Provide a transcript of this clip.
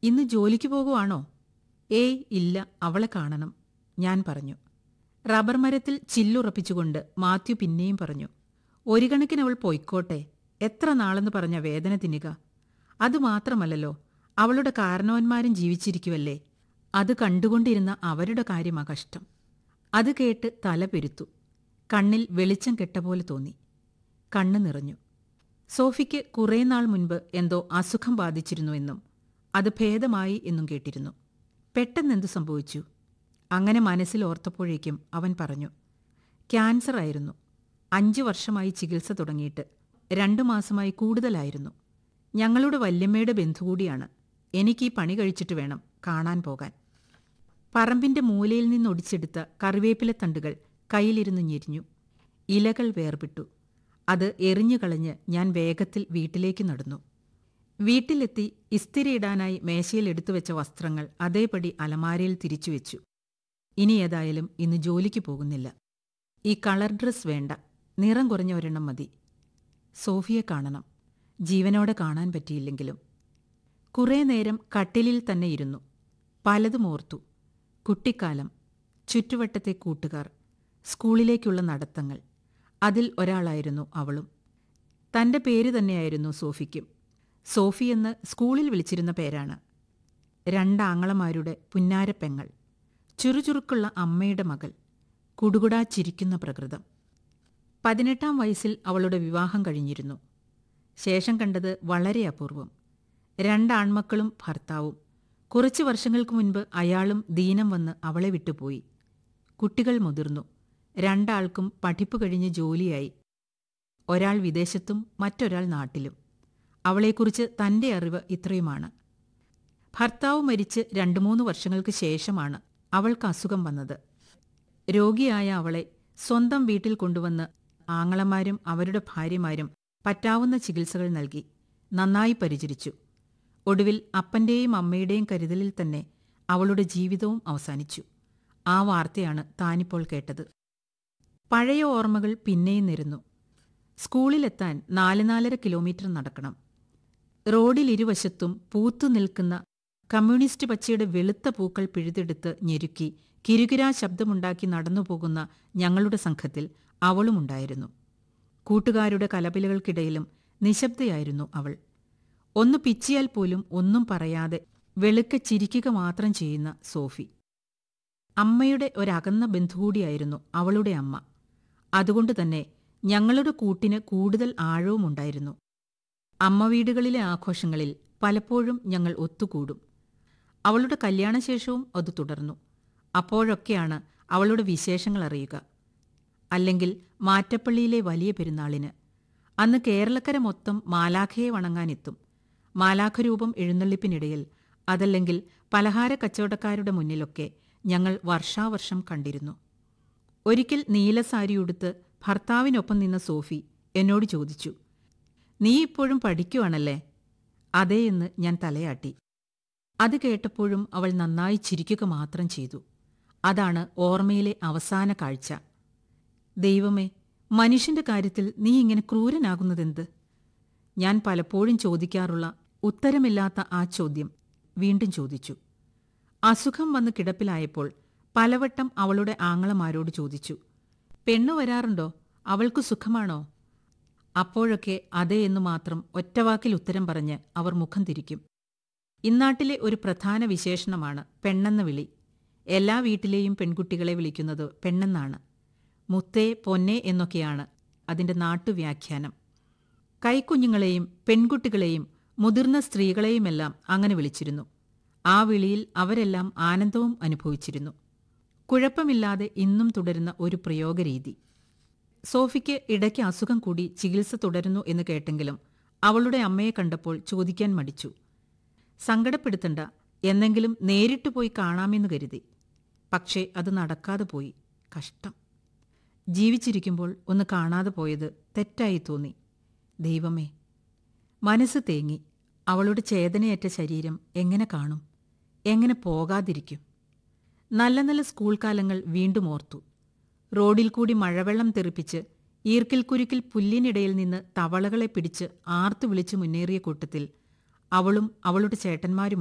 ഇന്ന് ജോലിക്ക് പോകുവാണോ ഏയ് ഇല്ല അവളെ കാണണം ഞാൻ പറഞ്ഞു റബ്ബർ മരത്തിൽ ചില്ലുറപ്പിച്ചുകൊണ്ട് മാത്യു പിന്നെയും പറഞ്ഞു ഒരു കണക്കിന് അവൾ പൊയ്ക്കോട്ടെ എത്ര നാളെന്ന് പറഞ്ഞ വേദന തിന്നുക അതുമാത്രമല്ലല്ലോ അവളുടെ കാരണവന്മാരും ജീവിച്ചിരിക്കുവല്ലേ അത് കണ്ടുകൊണ്ടിരുന്ന അവരുടെ കാര്യമാ കഷ്ടം അത് കേട്ട് തല പെരുത്തു കണ്ണിൽ വെളിച്ചം കെട്ട പോലെ തോന്നി കണ്ണ് നിറഞ്ഞു സോഫിക്ക് കുറേ നാൾ മുൻപ് എന്തോ അസുഖം ബാധിച്ചിരുന്നുവെന്നും അത് ഭേദമായി എന്നും കേട്ടിരുന്നു പെട്ടെന്നെന്തു സംഭവിച്ചു അങ്ങനെ മനസ്സിൽ ഓർത്തപ്പോഴേക്കും അവൻ പറഞ്ഞു ക്യാൻസർ ആയിരുന്നു അഞ്ചു വർഷമായി ചികിത്സ തുടങ്ങിയിട്ട് രണ്ടു മാസമായി കൂടുതലായിരുന്നു ഞങ്ങളുടെ വല്യമ്മയുടെ ബന്ധു കൂടിയാണ് എനിക്ക് ഈ പണി കഴിച്ചിട്ട് വേണം കാണാൻ പോകാൻ പറമ്പിന്റെ മൂലയിൽ നിന്നൊടിച്ചെടുത്ത കറിവേപ്പില തണ്ടുകൾ കയ്യിലിരുന്ന് ഞെരിഞ്ഞു ഇലകൾ വേർപിട്ടു അത് എറിഞ്ഞു കളഞ്ഞ് ഞാൻ വേഗത്തിൽ വീട്ടിലേക്ക് നടന്നു വീട്ടിലെത്തി ഇസ്തിരിയിടാനായി മേശയിൽ എടുത്തു വെച്ച വസ്ത്രങ്ങൾ അതേപടി അലമാരയിൽ തിരിച്ചുവെച്ചു ഇനി ഏതായാലും ഇന്ന് ജോലിക്ക് പോകുന്നില്ല ഈ കളർ ഡ്രസ് വേണ്ട നിറം കുറഞ്ഞ ഒരെണ്ണം മതി സോഫിയെ കാണണം ജീവനോടെ കാണാൻ പറ്റിയില്ലെങ്കിലും കുറേ നേരം കട്ടിലിൽ തന്നെ ഇരുന്നു പലതും ഓർത്തു കുട്ടിക്കാലം ചുറ്റുവട്ടത്തെ കൂട്ടുകാർ സ്കൂളിലേക്കുള്ള നടത്തങ്ങൾ അതിൽ ഒരാളായിരുന്നു അവളും തന്റെ പേര് തന്നെയായിരുന്നു സോഫിക്കും സോഫി എന്ന് സ്കൂളിൽ വിളിച്ചിരുന്ന പേരാണ് രണ്ടാങ്ങളമാരുടെ പുന്നാരപ്പെങ്ങൾ ചുറുചുറുക്കുള്ള അമ്മയുടെ മകൾ കുടുകുടാ ചിരിക്കുന്ന പ്രകൃതം പതിനെട്ടാം വയസ്സിൽ അവളുടെ വിവാഹം കഴിഞ്ഞിരുന്നു ശേഷം കണ്ടത് വളരെ അപൂർവം രണ്ടാൺമക്കളും ഭർത്താവും കുറച്ചു വർഷങ്ങൾക്ക് മുൻപ് അയാളും ദീനം വന്ന് അവളെ വിട്ടുപോയി കുട്ടികൾ മുതിർന്നു രണ്ടാൾക്കും പഠിപ്പ് കഴിഞ്ഞ് ജോലിയായി ഒരാൾ വിദേശത്തും മറ്റൊരാൾ നാട്ടിലും അവളെക്കുറിച്ച് തന്റെ അറിവ് ഇത്രയുമാണ് ഭർത്താവ് മരിച്ച് രണ്ടു മൂന്ന് വർഷങ്ങൾക്ക് ശേഷമാണ് അവൾക്ക് അസുഖം വന്നത് രോഗിയായ അവളെ സ്വന്തം വീട്ടിൽ കൊണ്ടുവന്ന് ആങ്ങളമാരും അവരുടെ ഭാര്യമാരും പറ്റാവുന്ന ചികിത്സകൾ നൽകി നന്നായി പരിചരിച്ചു ഒടുവിൽ അപ്പന്റെയും അമ്മയുടെയും കരുതലിൽ തന്നെ അവളുടെ ജീവിതവും അവസാനിച്ചു ആ വാർത്തയാണ് താനിപ്പോൾ കേട്ടത് പഴയ ഓർമ്മകൾ പിന്നെയും നിരുന്നു സ്കൂളിലെത്താൻ നാല് നാലര കിലോമീറ്റർ നടക്കണം റോഡിലിരുവശത്തും പൂത്തു നിൽക്കുന്ന കമ്മ്യൂണിസ്റ്റ് പച്ചയുടെ വെളുത്ത പൂക്കൾ പിഴുതെടുത്ത് ഞെരുക്കി കിരുകിരാ ശബ്ദമുണ്ടാക്കി നടന്നുപോകുന്ന ഞങ്ങളുടെ സംഘത്തിൽ അവളുമുണ്ടായിരുന്നു കൂട്ടുകാരുടെ കലപിലകൾക്കിടയിലും നിശബ്ദയായിരുന്നു അവൾ ഒന്ന് പിച്ചിയാൽ പോലും ഒന്നും പറയാതെ വെളുക്കെ ചിരിക്കുക മാത്രം ചെയ്യുന്ന സോഫി അമ്മയുടെ ഒരകന്ന ബന്ധുകൂടിയായിരുന്നു അവളുടെ അമ്മ അതുകൊണ്ട് തന്നെ ഞങ്ങളുടെ കൂട്ടിന് കൂടുതൽ ആഴവുമുണ്ടായിരുന്നു അമ്മ വീടുകളിലെ ആഘോഷങ്ങളിൽ പലപ്പോഴും ഞങ്ങൾ ഒത്തുകൂടും അവളുടെ കല്യാണശേഷവും അത് തുടർന്നു അപ്പോഴൊക്കെയാണ് അവളുടെ വിശേഷങ്ങൾ അറിയുക അല്ലെങ്കിൽ മാറ്റപ്പള്ളിയിലെ വലിയ പെരുന്നാളിന് അന്ന് കേരളക്കര മൊത്തം മാലാഖയെ വണങ്ങാനെത്തും മാലാഖരൂപം എഴുന്നള്ളിപ്പിനിടയിൽ അതല്ലെങ്കിൽ പലഹാര കച്ചവടക്കാരുടെ മുന്നിലൊക്കെ ഞങ്ങൾ വർഷാവർഷം കണ്ടിരുന്നു ഒരിക്കൽ നീലസാരിയുടുത്ത് ഭർത്താവിനൊപ്പം നിന്ന സോഫി എന്നോട് ചോദിച്ചു നീ ഇപ്പോഴും പഠിക്കുവാണല്ലേ അതേ എന്ന് ഞാൻ തലയാട്ടി അത് കേട്ടപ്പോഴും അവൾ നന്നായി ചിരിക്കുക മാത്രം ചെയ്തു അതാണ് ഓർമ്മയിലെ അവസാന കാഴ്ച ദൈവമേ മനുഷ്യന്റെ കാര്യത്തിൽ നീ ഇങ്ങനെ ക്രൂരനാകുന്നതെന്ത് ഞാൻ പലപ്പോഴും ചോദിക്കാറുള്ള ഉത്തരമില്ലാത്ത ആ ചോദ്യം വീണ്ടും ചോദിച്ചു അസുഖം വന്ന് കിടപ്പിലായപ്പോൾ പലവട്ടം അവളുടെ ആങ്ങളമാരോട് ചോദിച്ചു പെണ്ണു വരാറുണ്ടോ അവൾക്ക് സുഖമാണോ അപ്പോഴൊക്കെ അതേ എന്നു മാത്രം ഒറ്റവാക്കിൽ ഉത്തരം പറഞ്ഞ് അവർ മുഖം തിരിക്കും ഇന്നാട്ടിലെ ഒരു പ്രധാന വിശേഷണമാണ് പെണ്ണെന്ന വിളി എല്ലാ വീട്ടിലെയും പെൺകുട്ടികളെ വിളിക്കുന്നത് പെണ്ണെന്നാണ് മുത്തേ പൊന്നെ എന്നൊക്കെയാണ് അതിന്റെ നാട്ടുവ്യാഖ്യാനം കൈക്കുഞ്ഞുങ്ങളെയും പെൺകുട്ടികളെയും മുതിർന്ന സ്ത്രീകളെയുമെല്ലാം അങ്ങനെ വിളിച്ചിരുന്നു ആ വിളിയിൽ അവരെല്ലാം ആനന്ദവും അനുഭവിച്ചിരുന്നു കുഴപ്പമില്ലാതെ ഇന്നും തുടരുന്ന ഒരു പ്രയോഗരീതി സോഫിക്ക് ഇടയ്ക്ക് അസുഖം കൂടി ചികിത്സ തുടരുന്നു എന്ന് കേട്ടെങ്കിലും അവളുടെ അമ്മയെ കണ്ടപ്പോൾ ചോദിക്കാൻ മടിച്ചു സങ്കടപ്പെടുത്തണ്ട എന്നെങ്കിലും നേരിട്ട് പോയി കാണാമെന്ന് കരുതി പക്ഷേ അത് നടക്കാതെ പോയി കഷ്ടം ജീവിച്ചിരിക്കുമ്പോൾ ഒന്ന് കാണാതെ പോയത് തെറ്റായി തോന്നി ദൈവമേ മനസ്സ് തേങ്ങി അവളുടെ ചേതനയേറ്റ ശരീരം എങ്ങനെ കാണും എങ്ങനെ പോകാതിരിക്കും നല്ല നല്ല സ്കൂൾ കാലങ്ങൾ വീണ്ടും ഓർത്തു റോഡിൽ കൂടി മഴവെള്ളം തെറിപ്പിച്ച് ഈർക്കിൽ കുരുക്കിൽ പുല്ലിനിടയിൽ നിന്ന് തവളകളെ പിടിച്ച് ആർത്തു വിളിച്ചു മുന്നേറിയ കൂട്ടത്തിൽ അവളും അവളുടെ ചേട്ടന്മാരും